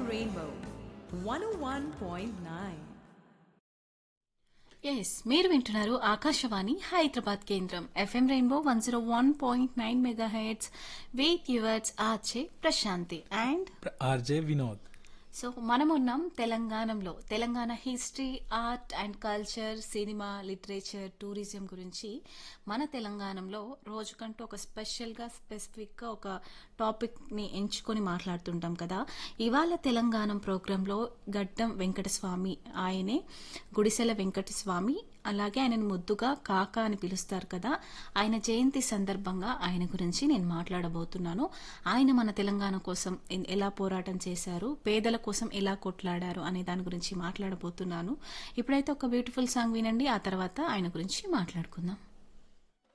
Rainbow 101.9. Yes మీరు వింటున్నారు ఆకాశవాణి హైదరాబాద్ కేంద్రం FM rainbow one zero one point nine mega heads with yours RJ Prashanti and RJ Vinod so మనం ఉన్నాం తెలంగాణలో Telangana history art and culture cinema literature tourism గురించి మన తెలంగాణలో రోజుకంటూ ఒక స్పెషల్గా స్పెసిఫిక్గా ఒక టాపిక్ని ఎంచుకొని మాట్లాడుతుంటాం కదా ఇవాళ తెలంగాణ ప్రోగ్రాంలో గడ్డం వెంకటస్వామి ఆయనే గుడిసెల వెంకటస్వామి అలాగే ఆయనను ముద్దుగా కాక అని పిలుస్తారు కదా ఆయన జయంతి సందర్భంగా ఆయన గురించి నేను మాట్లాడబోతున్నాను ఆయన మన తెలంగాణ కోసం ఎన్- ఎలా పోరాటం చేశారు పేదల కోసం ఎలా కొట్లాడారు అనే దాని గురించి మాట్లాడబోతున్నాను ఇప్పుడైతే ఒక బ్యూటిఫుల్ సాంగ్ వినండి ఆ తర్వాత ఆయన గురించి మాట్లాడుకుందాం